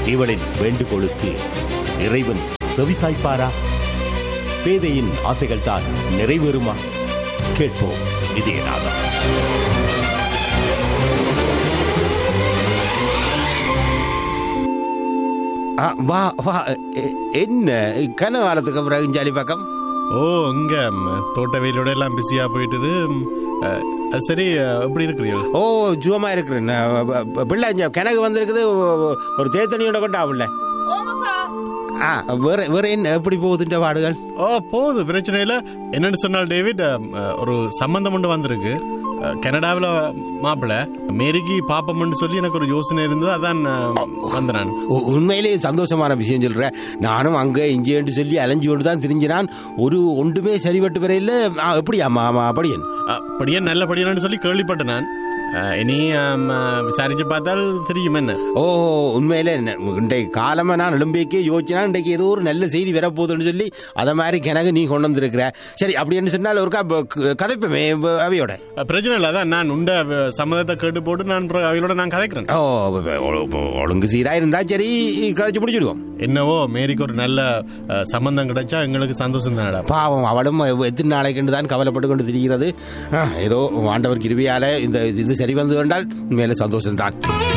இவளின் வேண்டுகோளுக்கு இறைவன் செவிசாய்ப்பாரா பேதையின் ஆசைகள் தான் நிறைவேறுமா கேட்போம் இதே நாதம் ஆ, வா வா எ- என்ன கனகாலத்துக்கு அப்புறம் ஜாலி பக்கம் ஓ இங்க ம், தோட்ட வெயிலோட எல்லாம் பிஸியா போயிட்டுது ம், அஹ், அது சரி அஹ், எப்படி இருக்கிறீர்கள் ஓ ஜுவமா இருக்கிறேன் நான் ப- ப- பிள்ளை இங்க கிணக்கு வந்திருக்குது ஒ- ஒரு தேத்தனியோட கொண்டு ஆகல ஆ வேற வேற என்ன எப்படி போகுதுன்ற பாடுகள் ஓ போகுது பிரச்சனை இல்லை என்னன்னு சொன்னால் டேவிட் அஹ், ஒரு சம்பந்தம் ஒன்று வந்திருக்கு அஹ், கனடாவில் மாப்பிள்ள மேரிக்கு பாப்பம்னு சொல்லி எனக்கு ஒரு யோசனை இருந்தது அதான் அஹ், வந்த நான் உ- உண்மையிலேயே சந்தோஷமான விஷயம் சொல்றேன் நானும் அங்க இங்கேன்னு சொல்லி அலைஞ்சு கொண்டு தான் தெரிஞ்சினான் ஒரு ஒன்றுமே சரிபட்டு வரையில் எப்படி ஆமா ஆமா அப்படியன் அப்படியே நல்லபடியானு சொல்லி கேள்விப்பட்டேன் நான் அஹ், இனி அம், அஹ், விசாரிச்சு பார்த்தால் தெரியும் என்ன ஓ உண்மையிலே ந- இன்றைக்கு காலமா நான் எழும்பிக்கே யோசிச்சினா இன்றைக்கு ஏதோ ஒரு நல்ல செய்தி வரப்போகுதுன்னு சொல்லி அதை மாதிரி கிணக்கு நீ கொண்டு வந்திருக்கிற சரி அப்படின்னு சொன்னால் ஒருக்கா ப- க- கதைப்போமே ப- அவையோட அஹ், பிரச்சனை இல்லை அதான் நான் உண்ட அஹ், சம்மதத்தை கேட்டு போட்டு நான் அப்புறம் அவையோட நான் கதைக்கிறேன் ஓ ஒ- ஒ- ஒழுங்கு சீரா இருந்தா சரி கதைச்சு முடிச்சிடுவோம் என்னவோ மேரிக்கு ஒரு நல்ல அஹ், சம்பந்தம் கிடைச்சா எங்களுக்கு சந்தோஷம் தானடா பாவம் அவளும் எத்தனை நாளைக்கு தான் கவலைப்பட்டு கொண்டு திரிகிறது ஆ, ஏதோ ஆண்டவர் கிருபியால இந்த இது சரி வந்து கொண்டால் மேலே சந்தோஷம்தான்